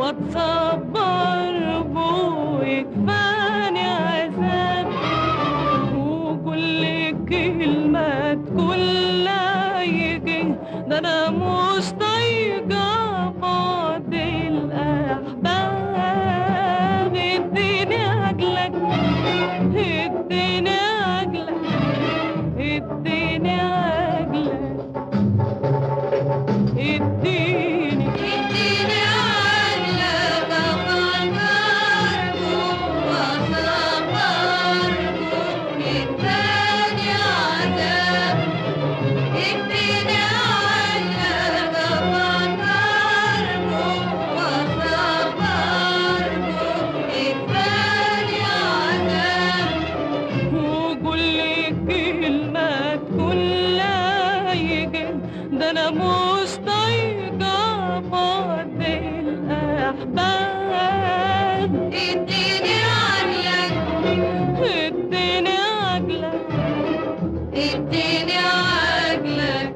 واتصبر ويكفاني عذاب وكل كلمة تقولها يجي ده انا مش طايقة بعد الأحباب اديني عجلك اديني عجلك اديني عجلك اديني اديني عجلك افكركم واصبركم اداني عذاب اديني عجلك افكركم واصبركم اداني عذاب وقول لي كلمة كلها يجي ده انا مش طايقة بعد الأحباب اديني عقلك اديني عقلك اديني عقلك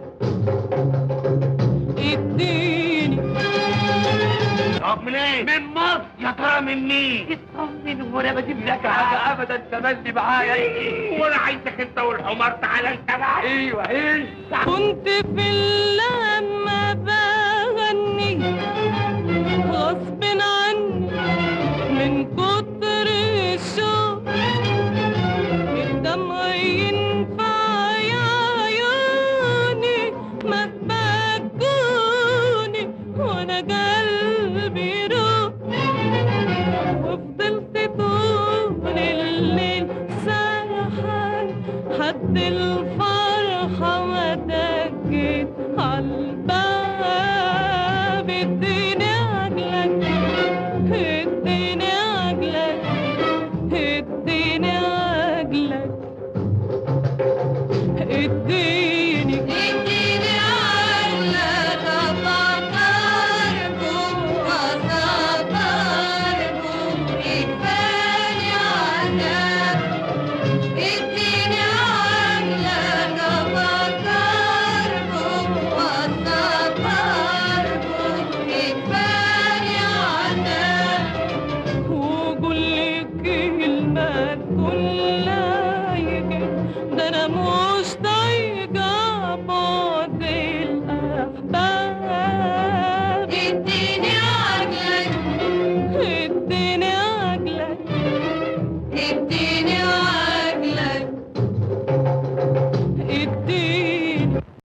اديني طب منين؟ من مصر يا ترى من مين؟ اطمن وانا بجيب لك حاجه ابدا تملي معايا وانا عايزك انت والحمار تعالى انت معايا ايوه ايه كنت في اللمة بغني غصب عني من كتر الشوق الدمع ينفع يا عيوني ما تبكوني وانا قلبي روح وفضلت طول الليل سرحان حد الفرحة ما دقت عالباب اديني عقلك اديني عقلك اديني عقلك اديني اديني عقلك افكركم واصبركم يكفاني عذاب اديني عقلك افكركم واصبركم يكفاني عذاب وقول لي كلمة كلها يجي ده انا مش طايقة بعد الأحباب اديني عقلك اديني عقلك اديني عقلك اديني